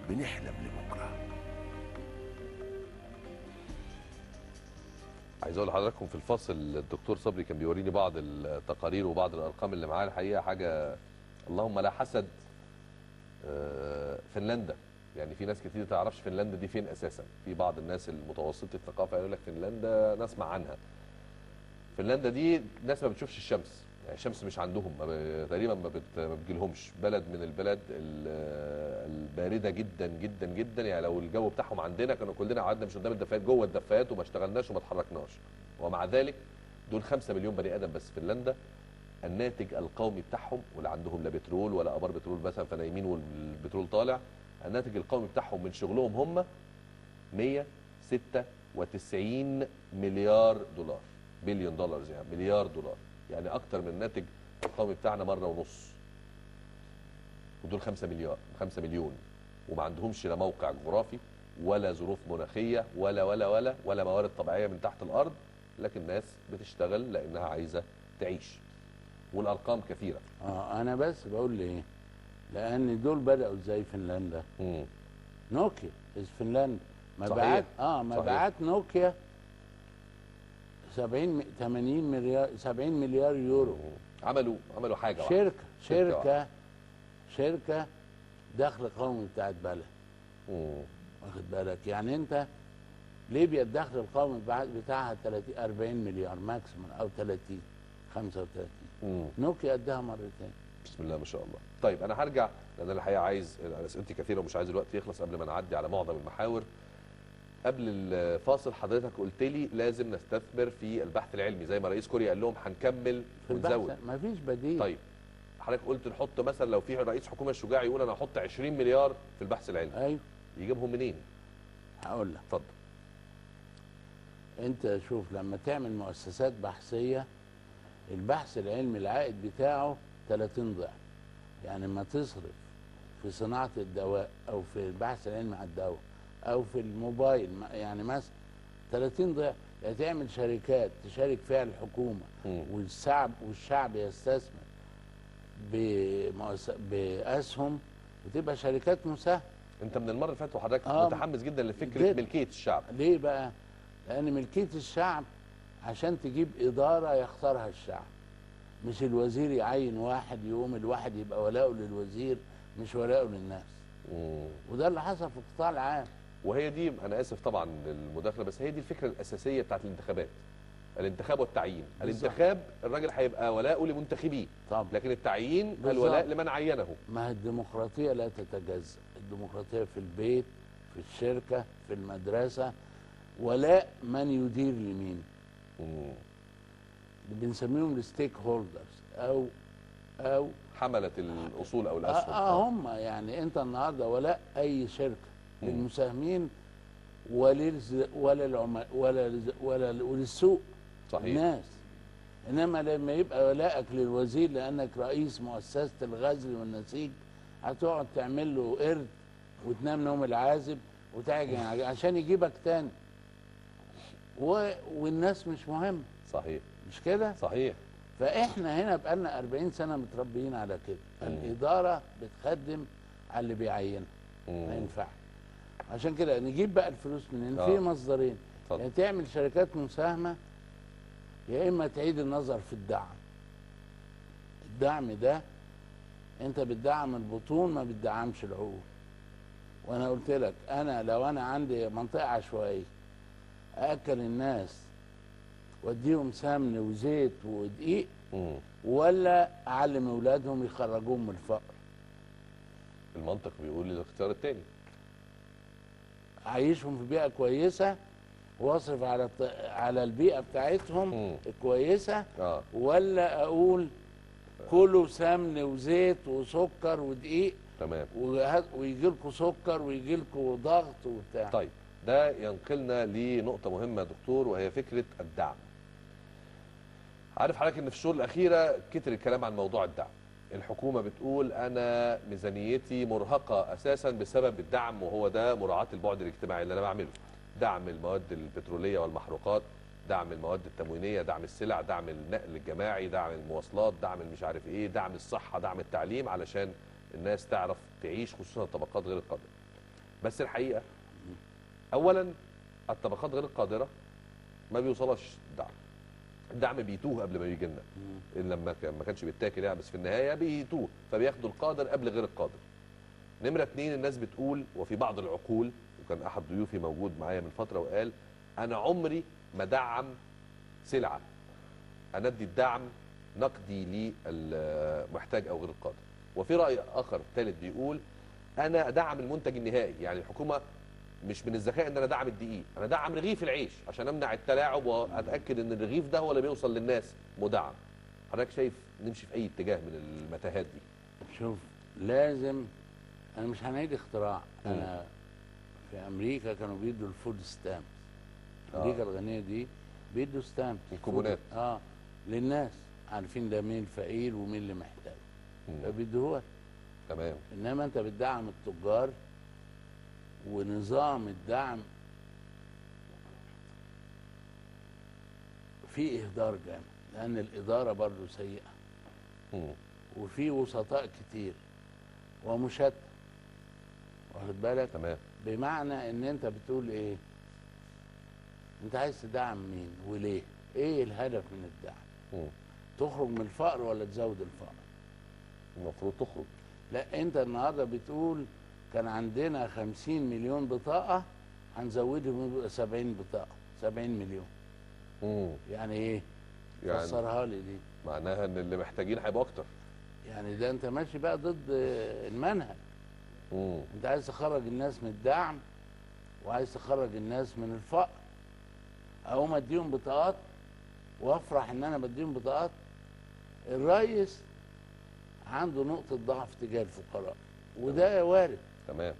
بنحلم لبكره عايز اقول لحضراتكم في الفاصل الدكتور صبري كان بيوريني بعض التقارير وبعض الارقام اللي معاه الحقيقه حاجه اللهم لا حسد آه، فنلندا يعني في ناس كتير ما تعرفش فنلندا دي فين اساسا في بعض الناس المتوسطه الثقافه يقول لك فنلندا نسمع عنها فنلندا دي ناس ما بتشوفش الشمس يعني الشمس مش عندهم ما ب... تقريبا ما, بت... ما بتجيلهمش بلد من البلاد ال- البارده جدا جدا جدا يعني لو الجو بتاعهم عندنا كانوا كلنا قعدنا مش قدام الدفايات جوه الدفايات وما اشتغلناش وما اتحركناش ومع ذلك دول 5 مليون بني ادم بس في فنلندا الناتج القومي بتاعهم ولا عندهم لا بترول ولا ابار بترول مثلا فنايمين والبترول طالع الناتج القومي بتاعهم من شغلهم هم 196 مليار دولار بليون دولار يعني مليار دولار يعني اكتر من الناتج القومي بتاعنا مره ونص ودول 5 مليار 5 مليون وما عندهمش لا موقع جغرافي ولا ظروف مناخيه ولا ولا ولا ولا موارد طبيعيه من تحت الارض لكن ناس بتشتغل لانها عايزه تعيش والارقام كثيره اه انا بس بقول ليه لان دول بداوا ازاي فنلندا مم. نوكيا از فنلندا صحيح. مبيعات اه صحيح. مبيعات نوكيا 70 م- 80 مليار 70 مليار يورو عملوا عملوا حاجه واحدة. شركه شركة شركه شركه دخل قومي بتاعت بلد مم. واخد بالك يعني انت ليبيا الدخل القومي بتاع- بتاعها 30 40 مليار ماكسيموم او 30 35 مم. نوكيا قدها مرتين بسم الله ما شاء الله طيب انا هرجع لان انا الحقيقه عايز أنا اسئلتي كثيره ومش عايز الوقت يخلص قبل ما نعدي على معظم المحاور قبل الفاصل حضرتك قلت لي لازم نستثمر في البحث العلمي زي ما رئيس كوريا قال لهم هنكمل في ونزود البحث مفيش بديل طيب حضرتك قلت نحط مثلا لو في رئيس حكومه شجاع يقول انا هحط 20 مليار في البحث العلمي ايوه يجيبهم منين هقول لك اتفضل انت شوف لما تعمل مؤسسات بحثيه البحث العلمي العائد بتاعه 30 ضعف يعني ما تصرف في صناعه الدواء او في البحث العلمي على الدواء او في الموبايل ما- يعني مثلا 30 ضعف يعني تعمل شركات تشارك فيها الحكومه مم. والشعب والشعب يستثمر بمؤس- باسهم وتبقى شركات مساهمه انت من المره اللي فاتت وحضرتك آه. متحمس جدا لفكره جدا. ملكيه الشعب ليه بقى؟ لأن ملكية الشعب عشان تجيب إدارة يختارها الشعب مش الوزير يعين واحد يقوم الواحد يبقى ولاؤه للوزير مش ولاؤه للناس مم. وده اللي حصل في القطاع العام وهي دي انا اسف طبعا للمداخله بس هي دي الفكره الاساسيه بتاعت الانتخابات الانتخاب والتعيين بالظبط. الانتخاب الراجل هيبقى ولاؤه لمنتخبيه طبعا لكن التعيين بالظبط. الولاء لمن عينه ما هي الديمقراطية لا تتجزأ الديمقراطية في البيت في الشركة في المدرسة ولاء من يدير لمين مم. بنسميهم الستيك هولدرز أو أو حمله الاصول او آه, الاسهم اه هم يعني انت النهارده ولاء اي شركه مم. للمساهمين وللز ولا العملاء ولا لز- ولا ل- وللسوق صحيح الناس انما لما يبقى ولائك للوزير لانك رئيس مؤسسه الغزل والنسيج هتقعد تعمل له قرد وتنام نوم العازب وتعجن عليه عشان يجيبك تاني و... والناس مش مهم صحيح مش كده صحيح فاحنا هنا بقالنا 40 سنه متربيين على كده مم. الاداره بتخدم على اللي بيعينها ما مم. ينفعش عشان كده نجيب بقى الفلوس منين آه. في مصدرين اتفضل. يا تعمل شركات مساهمه يا اما تعيد النظر في الدعم الدعم ده انت بتدعم البطون ما بتدعمش العقول وانا قلت لك انا لو انا عندي منطقه عشوائيه اكل الناس واديهم سمن وزيت ودقيق مم. ولا اعلم اولادهم يخرجوهم من الفقر المنطق بيقول الاختيار الثاني اعيشهم في بيئه كويسه واصرف على الط- على البيئه بتاعتهم مم. الكويسه اه ولا اقول كلوا سمن وزيت وسكر ودقيق تمام ويجي لكم سكر ويجي لكم ضغط وبتاع طيب ده ينقلنا لنقطة مهمة يا دكتور وهي فكرة الدعم. عارف حضرتك ان في الشهور الأخيرة كتر الكلام عن موضوع الدعم. الحكومة بتقول أنا ميزانيتي مرهقة أساسا بسبب الدعم وهو ده مراعاة البعد الاجتماعي اللي أنا بعمله. دعم المواد البترولية والمحروقات، دعم المواد التموينية، دعم السلع، دعم النقل الجماعي، دعم المواصلات، دعم مش عارف إيه، دعم الصحة، دعم التعليم علشان الناس تعرف تعيش خصوصا الطبقات غير القادرة. بس الحقيقه اولا الطبقات غير القادره ما بيوصلش دعم الدعم بيتوه قبل ما يجي لنا مم. إن لما كان ما كانش بيتاكل يعني بس في النهايه بيتوه فبياخدوا القادر قبل غير القادر نمره اتنين الناس بتقول وفي بعض العقول وكان احد ضيوفي موجود معايا من فتره وقال انا عمري ما دعم سلعه انا ادي الدعم نقدي للمحتاج او غير القادر وفي راي اخر ثالث بيقول انا ادعم المنتج النهائي يعني الحكومه مش من الذكاء ان انا ادعم الدقيق انا ادعم رغيف العيش عشان امنع التلاعب واتاكد ان الرغيف ده هو اللي بيوصل للناس مدعم حضرتك شايف نمشي في اي اتجاه من المتاهات دي شوف لازم انا مش هنعيد اختراع انا في امريكا كانوا بيدوا الفود ستامب آه. امريكا الغنيه دي بيدوا ستامب الكوبونات. اه للناس عارفين ده مين فقير ومين اللي محتاج مم. فبيدوها تمام انما انت بتدعم التجار ونظام الدعم فيه اهدار جامد لان الاداره برضه سيئه مم. وفي وسطاء كتير ومشتت واخد بالك تمام بمعنى ان انت بتقول ايه انت عايز تدعم مين وليه ايه الهدف من الدعم مم. تخرج من الفقر ولا تزود الفقر المفروض تخرج لا انت النهارده بتقول كان عندنا 50 مليون بطاقه هنزودهم يبقى 70 بطاقه 70 مليون مم. يعني ايه يعني فسرها لي دي معناها ان اللي محتاجين هيبقوا اكتر يعني ده انت ماشي بقى ضد المنهج مم. انت عايز تخرج الناس من الدعم وعايز تخرج الناس من الفقر اقوم اديهم بطاقات وافرح ان انا بديهم بطاقات الرئيس عنده نقطة ضعف تجاه الفقراء وده وارد تمام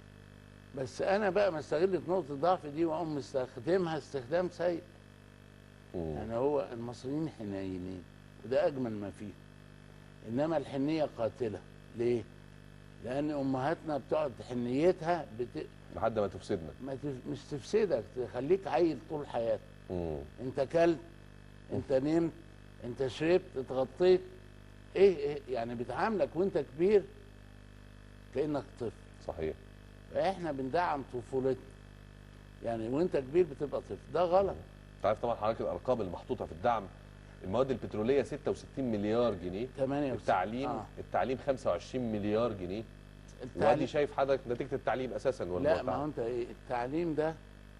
بس انا بقى ما استغلت نقطة الضعف دي واقوم مستخدمها استخدام سيء مم. يعني هو المصريين حنينين وده اجمل ما فيه انما الحنية قاتلة ليه؟ لان امهاتنا بتقعد حنيتها بت... لحد ما تفسدنا ما تف... مش تفسدك تخليك عيل طول حياتك مم. انت كلت انت نمت انت شربت اتغطيت ايه, ايه يعني بتعاملك وانت كبير كانك طفل صحيح فاحنا بندعم طفولتنا يعني وانت كبير بتبقى طفل ده غلط انت عارف طبعا حضرتك الارقام المحطوطه في الدعم المواد البتروليه 66 مليار جنيه 8 التعليم آه. التعليم 25 مليار جنيه وادي التعليم شايف حضرتك نتيجه التعليم اساسا ولا لا هو ما هو تعب؟ انت ايه التعليم ده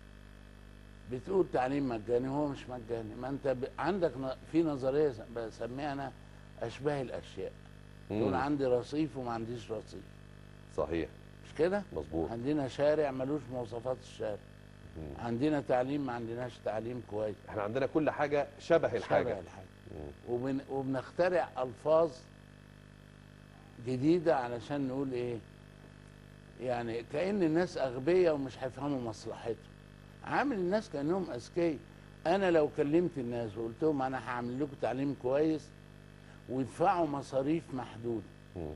بتقول تعليم مجاني هو مش مجاني ما انت ب... عندك ن... في نظريه س- بسميها انا اشباه الاشياء تقول مم. عندي رصيف وما عنديش رصيف صحيح مش كده مظبوط عندنا شارع ملوش مواصفات الشارع مم. عندنا تعليم ما عندناش تعليم كويس احنا عندنا كل حاجه شبه الحاجه شبه الحاجه مم. وبن... وبنخترع الفاظ جديده علشان نقول ايه يعني كأن الناس أغبياء ومش هيفهموا مصلحتهم عامل الناس كأنهم أذكياء أنا لو كلمت الناس وقلت لهم أنا هعمل لكم تعليم كويس ويدفعوا مصاريف محدودة مم.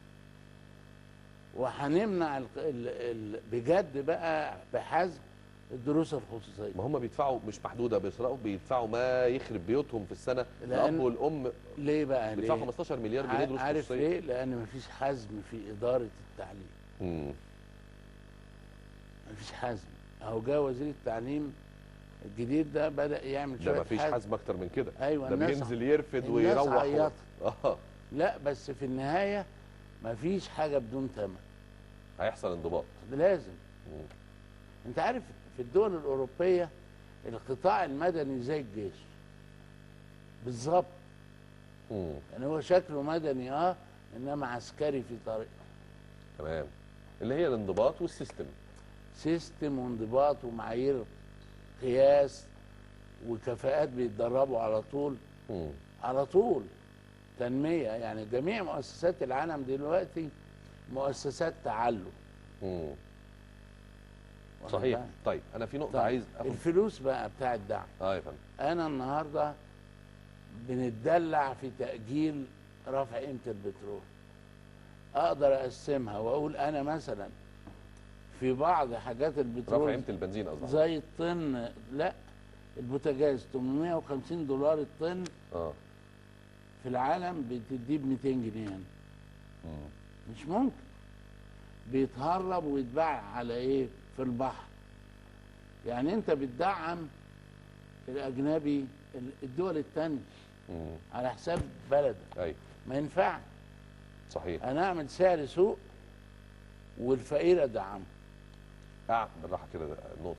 وهنمنع ال... ال... ال... بجد بقى بحزم الدروس الخصوصية ما هم بيدفعوا مش محدوده بيسرقوا بيدفعوا ما يخرب بيوتهم في السنه لأن- الاب والام ليه بقى بيدفعوا ليه؟ 15 مليار جنيه دروس عارف خصوصيه ليه؟ لأن مفيش حزم في إدارة التعليم مم. مفيش حزم اهو جه وزير التعليم الجديد ده بدا يعمل ده شويه ما فيش حزم. حزم اكتر من كده ايوه ده الناس بينزل يرفد الناس ويروح و- عيطت. اه لا بس في النهايه مفيش حاجه بدون ثمن هيحصل انضباط لازم مم. انت عارف في الدول الاوروبيه القطاع المدني زي الجيش بالظبط مم. يعني هو شكله مدني اه انما عسكري في طريقه تمام اللي هي الانضباط والسيستم سيستم وانضباط ومعايير قياس وكفاءات بيتدربوا على طول مم. على طول تنمية يعني جميع مؤسسات العالم دلوقتي مؤسسات تعلم مم. واخد صحيح بالك؟ طيب انا في نقطه طيب، عايز اخد الفلوس بقى بتاع الدعم اه يا فندم انا النهارده بنتدلع في تأجيل رفع قيمة البترول اقدر اقسمها واقول انا مثلا في بعض حاجات رفع البترول قيمه البنزين قصدي زي الطن لا البوتاجاز 850 دولار الطن اه في العالم بتديه ب 200 جنيه هنا مم. مش ممكن بيتهرب ويتباع على ايه في البحر يعني انت بتدعم الاجنبي ال- الدول التانية مم. على حساب بلدك ايوه ما ينفعش صحيح انا اعمل سعر سوق والفقير ادعمه اه بالراحه كده نقطه